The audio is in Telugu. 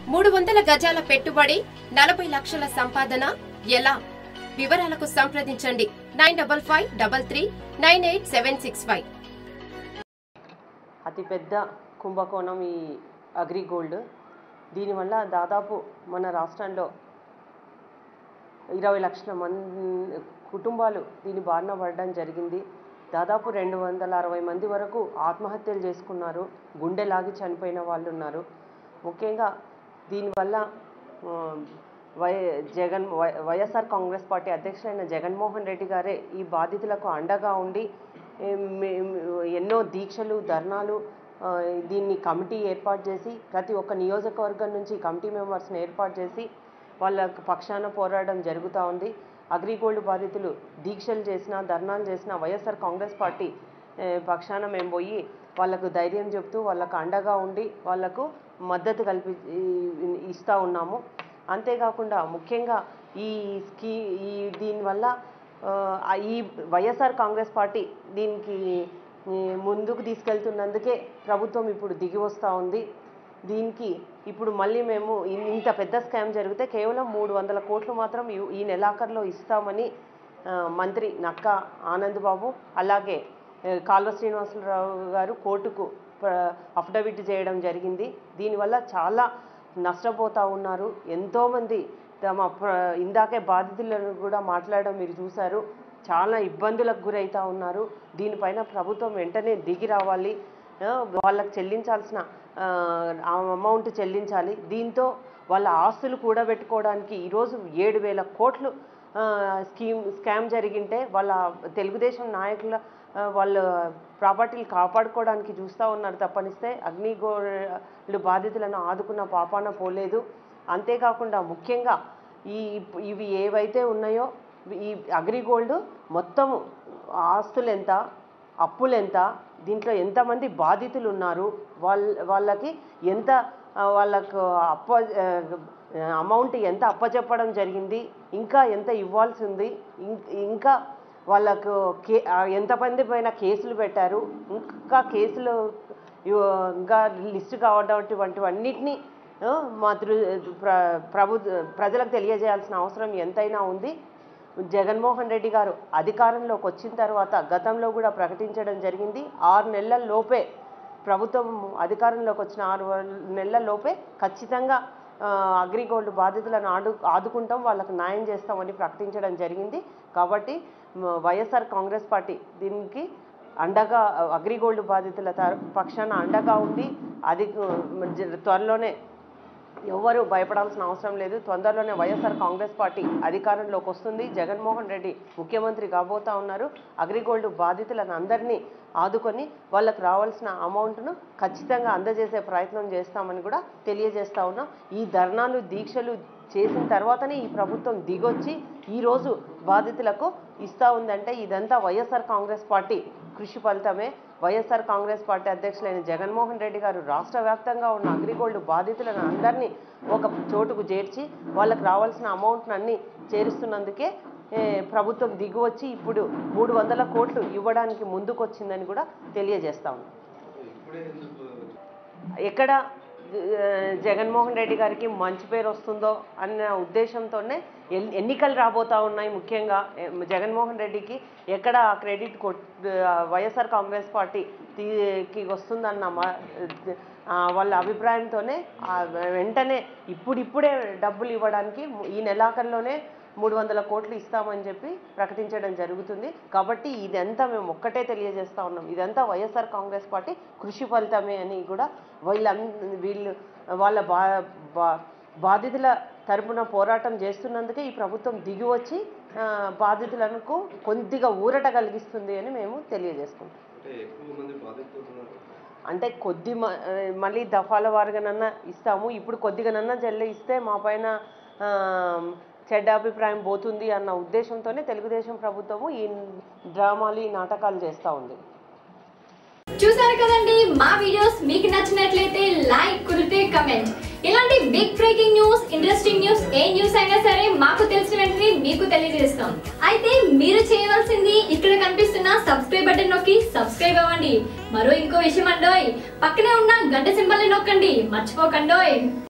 మూడు వందల గజాల పెట్టుబడి నలభై లక్షల సంపాదన ఎలా వివరాలకు సంప్రదించండి nine double five double three nine eight seven six five అతిపెద్ద కుంభకోణం ఈ అగ్రిగోల్డ్ దీనివల్ల దాదాపు మన రాష్ట్రంలో ఇరవై లక్షల మంది కుటుంబాలు దీని బారిన పడడం జరిగింది దాదాపు రెండు వందల అరవై మంది వరకు ఆత్మహత్యలు చేసుకున్నారు గుండె లాగి చనిపోయిన వాళ్ళు ఉన్నారు ముఖ్యంగా దీనివల్ల ఆ, Y Jagan Y YSR Congress party అధ్యక్షులైన జగన్మోహన్ రెడ్డి గారే ఈ బాధితులకు అండగా ఉండి ఏం, మేం- ఎన్నో దీక్షలు ధర్నాలు ఆ, దీన్ని కమిటీ ఏర్పాటు చేసి ప్రతి ఒక్క నియోజకవర్గం నుంచి కమిటీ మెంబర్స్ని ఏర్పాటు చేసి వాళ్ళ పక్షాన పోరాడడం జరుగుతూ ఉంది అగ్రిగోల్డ్ బాధితులు దీక్షలు చేసిన ధర్నాలు చేసిన వైఎస్ఆర్ కాంగ్రెస్ పార్టీ ఏ, పక్షాన మేము పోయి వాళ్ళకు ధైర్యం చెప్తూ వాళ్ళకు అండగా ఉండి వాళ్ళకు మద్దతు కల్పి ఈ- ఇస్తూ ఉన్నాము అంతేకాకుండా ముఖ్యంగా ఈ స్కీ ఈ దీనివల్ల ఆ, ఈ వైఎస్ఆర్ కాంగ్రెస్ పార్టీ దీనికి ఈ, ముందుకు తీసుకెళ్తున్నందుకే ప్రభుత్వం ఇప్పుడు దిగి వస్తూ ఉంది దీనికి ఇప్పుడు మళ్ళీ మేము ఇన్- ఇంత పెద్ద స్కామ్ జరిగితే కేవలం మూడు వందల కోట్లు మాత్రం ఈ- ఈ నెలాఖరులో ఇస్తామని ఆ, మంత్రి నక్కా ఆనంద్ బాబు అలాగే ఆ, కాల్వ శ్రీనివాసరావు గారు కోర్టుకు ప్ర- అఫిడవిట్ చేయడం జరిగింది దీనివల్ల చాలా నష్టపోతూ ఉన్నారు ఎంతోమంది తమ ప్ర ఇందాకే బాధితులను కూడా మాట్లాడడం మీరు చూశారు చాలా ఇబ్బందులకు గురవుతూ ఉన్నారు దీనిపైన ప్రభుత్వం వెంటనే దిగి రావాలి ఆ, వాళ్ళకి చెల్లించాల్సిన ఆ అమౌంట్ చెల్లించాలి దీంతో వాళ్ళ ఆస్తులు కూడబెట్టుకోవడానికి ఈరోజు ఏడు వేల కోట్లు ఆ, స్కీమ్ స్కామ్ జరిగింటే వాళ్ళ తెలుగుదేశం నాయకుల ఆ, వాళ్ళ ప్రాపర్టీలు కాపాడుకోవడానికి చూస్తూ ఉన్నారు తప్పనిస్తే అగ్నిగోళ్ళు బాధితులను ఆదుకున్న పాపాన పోలేదు అంతేకాకుండా ముఖ్యంగా ఈ ఇవి ఏవైతే ఉన్నాయో ఈ అగ్రిగోల్డ్ మొత్తము ఆస్తులు ఎంత అప్పులు ఎంత దీంట్లో ఎంతమంది బాధితులు ఉన్నారు వాళ్ళ వాళ్ళకి ఎంత ఆ, వాళ్ళకు అప్ప అమౌంట్ ఎంత అప్పచెప్పడం జరిగింది ఇంకా ఎంత ఇవ్వాల్సి ఉంది ఇం- ఇంకా వాళ్ళకు కే ఆ, ఎంతమంది పైన కేసులు పెట్టారు ఇంకా కేసులు ఇవ్- ఇంకా లిస్టు కావటువంటివన్నిటినీ ఆ, మా దృ ప్ర ప్రభు ప్రజలకు తెలియజేయాల్సిన అవసరం ఎంతైనా ఉంది జగన్మోహన్ రెడ్డి గారు అధికారంలోకి వచ్చిన తర్వాత గతంలో కూడా ప్రకటించడం జరిగింది ఆరు నెలల లోపే ప్రభుత్వం అధికారంలోకి వచ్చిన ఆరు నెలల లోపే ఖచ్చితంగా ఆ, అగ్రిగోల్డ్ బాధితులను ఆడు ఆదుకుంటాం వాళ్ళకు న్యాయం చేస్తామని ప్రకటించడం జరిగింది కాబట్టి మ, వైఎస్ఆర్ కాంగ్రెస్ పార్టీ దీనికి అండగా అగ్రిగోల్డ్ బాధితుల తర- పక్షాన అండగా ఉండి అది జ- త్వరలోనే ఎవ్వరూ భయపడాల్సిన అవసరం లేదు తొందరలోనే వైఎస్ఆర్ కాంగ్రెస్ పార్టీ అధికారంలోకి వస్తుంది జగన్మోహన్ రెడ్డి ముఖ్యమంత్రి కాబోతా ఉన్నారు అగ్రిగోల్డ్ బాధితులను అందరినీ ఆదుకొని వాళ్ళకు రావాల్సిన అమౌంట్ను ఖచ్చితంగా అందజేసే ప్రయత్నం చేస్తామని కూడా తెలియజేస్తా ఉన్నాం ఈ ధర్నాలు దీక్షలు చేసిన తర్వాతనే ఈ ప్రభుత్వం దిగొచ్చి ఈరోజు బాధితులకు ఇస్తూ ఉందంటే ఇదంతా వైఎస్ఆర్ కాంగ్రెస్ పార్టీ కృషి ఫలితమే వైఎస్ఆర్ కాంగ్రెస్ పార్టీ అధ్యక్షులైన జగన్మోహన్ రెడ్డి గారు రాష్ట్ర వ్యాప్తంగా ఉన్న అగ్రిగోల్డ్ బాధితులను అందరినీ ఒక చోటుకు చేర్చి వాళ్ళకి రావాల్సిన అమౌంట్ని అన్ని చేరుస్తున్నందుకే ఏ, ప్రభుత్వం దిగువచ్చి ఇప్పుడు మూడు వందల కోట్లు ఇవ్వడానికి ముందుకు వచ్చిందని కూడా తెలియజేస్తా ఉన్నాం ఎక్కడ ఆ, జగన్మోహన్ రెడ్డి గారికి మంచి పేరు వస్తుందో అన్న ఉద్దేశంతోనే ఎన్- ఎన్నికలు రాబోతా ఉన్నాయి ముఖ్యంగా ఏ, జగన్మోహన్ రెడ్డికి ఎక్కడ ఆ క్రెడిట్ కొట్ ఆ, వైఎస్ఆర్ కాంగ్రెస్ పార్టీ కి వస్తుందన్న మా- ఆ, వాళ్ళ అభిప్రాయంతోనే ఆ, వెంటనే ఇప్పుడిప్పుడే డబ్బులు ఇవ్వడానికి ఈ నెలాఖరులోనే మూడు వందల కోట్లు ఇస్తామని చెప్పి ప్రకటించడం జరుగుతుంది కాబట్టి ఇదంతా మేము ఒక్కటే తెలియజేస్తా ఉన్నాం ఇదంతా వైఎస్ఆర్ కాంగ్రెస్ పార్టీ కృషి ఫలితమే అని కూడా వీళ్ళ వీళ్ళు వాళ్ళ బా బా బాధితుల తరపున పోరాటం చేస్తున్నందుకే ఈ ప్రభుత్వం దిగి వచ్చి ఆ, బాధితులకు కొద్దిగా ఊరట కలిగిస్తుంది అని మేము తెలియజేసుకుంటాం అంటే ఎక్కువ మంది బాధితులు ఉన్నారు అంటే కొద్ది మ- ఆ, మళ్ళీ దఫాల వారుగానన్నా ఇస్తాము ఇప్పుడు కొద్దిగానన్నా జల్లి ఇస్తే మా పైన ఆ, చెడ్డ అభిప్రాయం పోతుంది అన్న ఉద్దేశంతోనే తెలుగుదేశం ప్రభుత్వము ఈ డ్రామాలు ఈ నాటకాలు చేస్తూ ఉంది చూసారు కదండి మా వీడియోస్ మీకు నచ్చినట్లయితే లైక్ కుదిరితే కమెంట్ ఇలాంటి big breaking news interesting news ఏ న్యూస్ అయినా సరే మాకు తెలిసిన వెంటనే మీకు తెలియజేస్తాం అయితే మీరు చేయవలసింది ఇక్కడ కనిపిస్తున్న సబ్స్క్రైబ్ బటన్ నొక్కి సబ్స్క్రైబ్ అవ్వండి మరో ఇంకో విషయం అండోయ్ పక్కనే ఉన్న గంట సింబల్ నొక్కండి మర్చిపోకండోయ్